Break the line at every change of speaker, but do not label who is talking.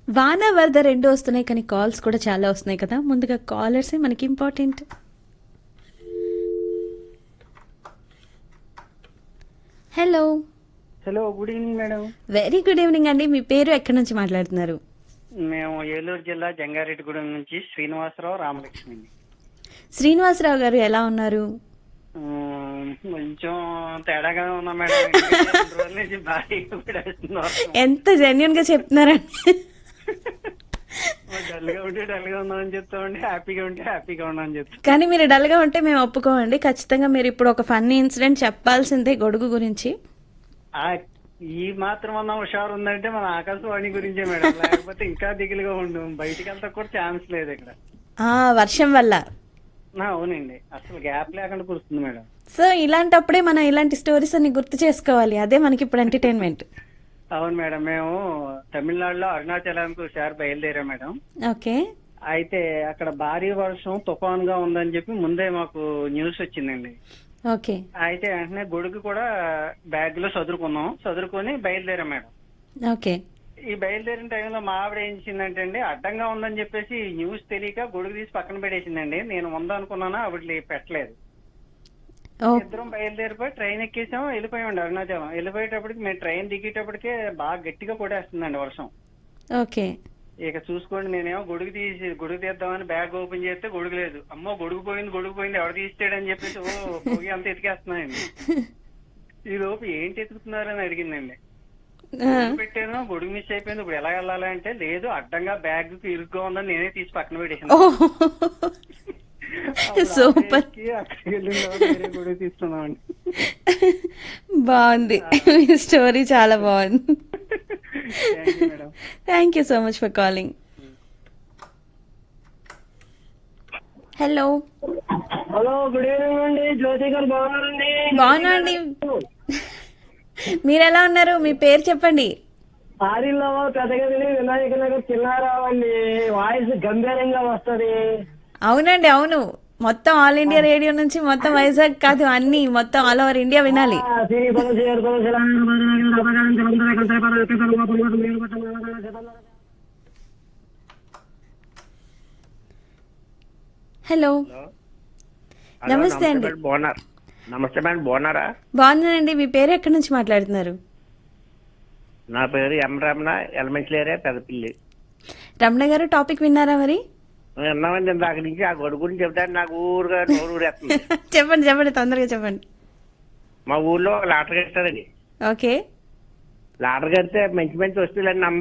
వాన వరద రెండు వస్తున్నాయి కానీ కాల్స్ కూడా చాలా వస్తున్నాయి కదా ముందుగా కాలర్సే మనకి important hello
hello good evening madam
very good evening అండి మీ పేరు ఎక్కడి నుంచి మాట్లాడుతున్నారు
మేము ఏలూరు జిల్లా జంగారెడ్డిగూడెం నుంచి శ్రీనివాసరావు రామలక్ష్మి అండి.
శ్రీనివాసరావు గారు ఎలా ఉన్నారు
ఉమ్, కొంచెం తేడాగా ఉన్నా మేడం ఎందుకంటే రెండు రోజుల నుంచి భారీ పడేస్తున్నారు
ఎంత జెన్యున్ గా చెప్తున్నారండి
డల్ గా ఉంటే డల్ గా ఉన్నామని చెప్తామండి హ్యాపీగా ఉంటే హ్యాపీగా ఉన్నామని చెప్తాం
కానీ మీరు డల్ గా ఉంటే మేము ఒప్పుకోమండి ఖచ్చితంగా మీరు ఇప్పుడు ఒక ఫన్నీ ఇన్సిడెంట్ చెప్పాల్సిందే గొడుగు గురించి
ఆ, ఈ మాత్రం అన్న హుషారు ఉందంటే మన ఆకాశవాణి గురించే మేడం లేకపోతే ఇంకా దిగులుగా ఉండు బయటికి అంతా కూడా ఛాన్స్ లేదు ఇక్కడ
ఆ వర్షం వల్ల
ఆ, అవునండి అసలు గ్యాప్ లేకుండా కురుస్తుంది మేడం
సో ఇలాంటప్పుడే మనం ఇలాంటి స్టోరీస్ అన్ని గుర్తు చేసుకోవాలి అదే మనకి ఇప్పుడు ఎంటర్టైన్మెంట్
అవును మేడం మేము తమిళనాడులో అరుణాచలానికి ఒకసారి బయలుదేరాం మేడం
ఓకే
అయితే అక్కడ భారీ వర్షం తుఫాన్ గా ఉందని చెప్పి ముందే మాకు న్యూస్ వచ్చిందండి
ఓకే
అయితే వెంటనే గొడుగు కూడా బ్యాగ్ లో చదురుకున్నాం చదురుకొని బయలుదేరాం మేడం
ఓకే
ఈ బయలుదేరిన టైంలో మా ఆవిడ ఏం చేసిందంటే అండి అడ్డంగా ఉందని చెప్పేసి న్యూస్ తెలియక గొడుగు తీసి పక్కన పెట్టేసిందండి నేను ఉందనుకున్నాను ఆవిడ లే- పెట్టలేదు
ఓ
ఇద్దరం బయలుదేరిపోయి ట్రైన్ ఎక్కేసాం వెళ్ళిపోయామండి అరుణాచలం వెళ్ళిపోయేటప్పటికి మేము ట్రైన్ దిగేటప్పటికే బాగా గట్టిగా కొట్టేస్తుందండి వర్షం
ఓకే
ఇక చూసుకోండి నేనేమో గొడుగు తీసి గొడుగు తీద్దామని బ్యాగ్ ఓపెన్ చేస్తే గొడుగు లేదు అమ్మో గొడుగు పోయింది గొడుగు పోయింది ఎవడు తీస్తాడని చెప్పేసి ఓ పోయి అంత ఎతికేస్తున్నాయండి ఈ లోపు ఏంటి ఎతుకుతున్నారని అడిగిందండి
ఆ,
గొడుగు పెట్టాను గొడుగు మిస్ అయిపోయింది ఇప్పుడు ఎలా వెళ్ళాలి అంటే లేదు అడ్డంగా బ్యాగ్ కి ఇరుగ్గా ఉందని నేనే తీసి పక్కన
ఓ
పెట్టేసాను అప్పుడు
సూపర్
అక్కడికి అక్కడికి వెళ్ళిన తర్వాత వేరే గొడుగు తీసుకున్నామండి
బాగుంది మీ స్టోరీ చాలా బాగుంది
thank you madam
thank you so much for calling hello
hello good evening అండి జ్యోతి గారు బాగున్నారండి
బాగున్నా అండి మీరు ఎలా ఉన్నారు మీ పేరు చెప్పండి
ఆరిల్లో పెద్దగదిని వినాయక నగర్ చిన్నారావు అండి వాయిస్ గంభీరంగా వస్తది
అవునండి అవును మొత్తం ఆల్ ఇండియా రేడియో నుంచి మొత్తం వైజాగ్ కాదు అన్ని మొత్తం ఆల్ ఓవర్ ఇండియా వినాలి
ఆ, తిరిగి పనులు చేయరు, పనులు చేయాలి, పనులు చేయాలి, పనులు చేయాలి, పనులు చేయాలి, పనులు చేయాలి, పనులు చేయాలి, పనులు చేయాలి, పనులు చేయాలి, పనులు చేయాలి, పనులు చేయాలి.
హలో
హలో,
నమస్తే అండి
మేడం బాగున్నారు నమస్తే మేడం బాగున్నారా
బాగున్నానండి మీ పేరు ఎక్కడి నుంచి మాట్లాడుతున్నారు
నా పేరు M Ramana elementary area Peddapalli
Ramana గారు టాపిక్ విన్నారా మరి
విన్నామండి ఇందాక నుంచి ఆ గొడుగు గురించి చెప్తాను నాకు ఊరుగా నోరు ఊరేస్తుంది
చెప్పండి చెప్పండి తొందరగా చెప్పండి
మా ఊర్లో ఒక లాటరీ కట్టారండి
ఓకే
లాటరీ కడితే మంచి మంచి వస్తువులన్నీ